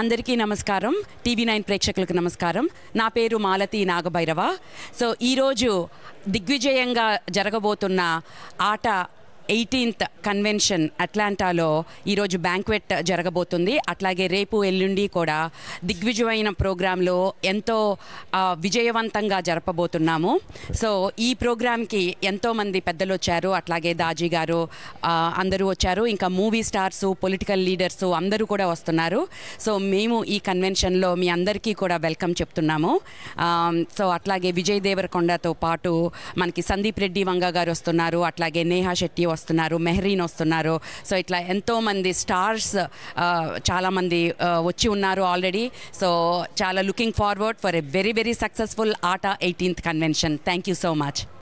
అందరికీ నమస్కారం TV nine ప్రేక్షకులకు నమస్కారం నా పేరు మాలతి నాగభైరవ సో ఈరోజు దిగ్విజయంగా జరగబోతున్న ఆట ఎయిటీన్త్ కన్వెన్షన్ అట్లాంటాలో ఈరోజు బ్యాంక్వెట్ జరగబోతుంది అట్లాగే రేపు ఎల్లుండి కూడా దిగ్విజయమైన ప్రోగ్రాంలో ఎంతో ఆ, విజయవంతంగా జరపబోతున్నాము సో ఈ ప్రోగ్రాంకి ఎంతోమంది పెద్దలు వచ్చారు అట్లాగే దాజీ గారు ఆ, అందరూ వచ్చారు ఇంకా మూవీ స్టార్స్ పొలిటికల్ లీడర్స్ అందరూ కూడా వస్తున్నారు సో మేము ఈ కన్వెన్షన్లో మీ అందరికీ కూడా వెల్కమ్ చెప్తున్నాము ఆ, సో అట్లాగే విజయ్ దేవరకొండతో పాటు మనకి సందీప్ రెడ్డి వంగ గారు వస్తున్నారు అట్లాగే నేహా శెట్టి వస్తున్నారు మెహరీన్ వస్తున్నారు సో ఇట్లా ఎంతోమంది స్టార్స్ చాలామంది ఆ, వచ్చి ఉన్నారు ఆల్రెడీ సో చాలా looking forward for a very very successful ATA eighteenth convention thank you so much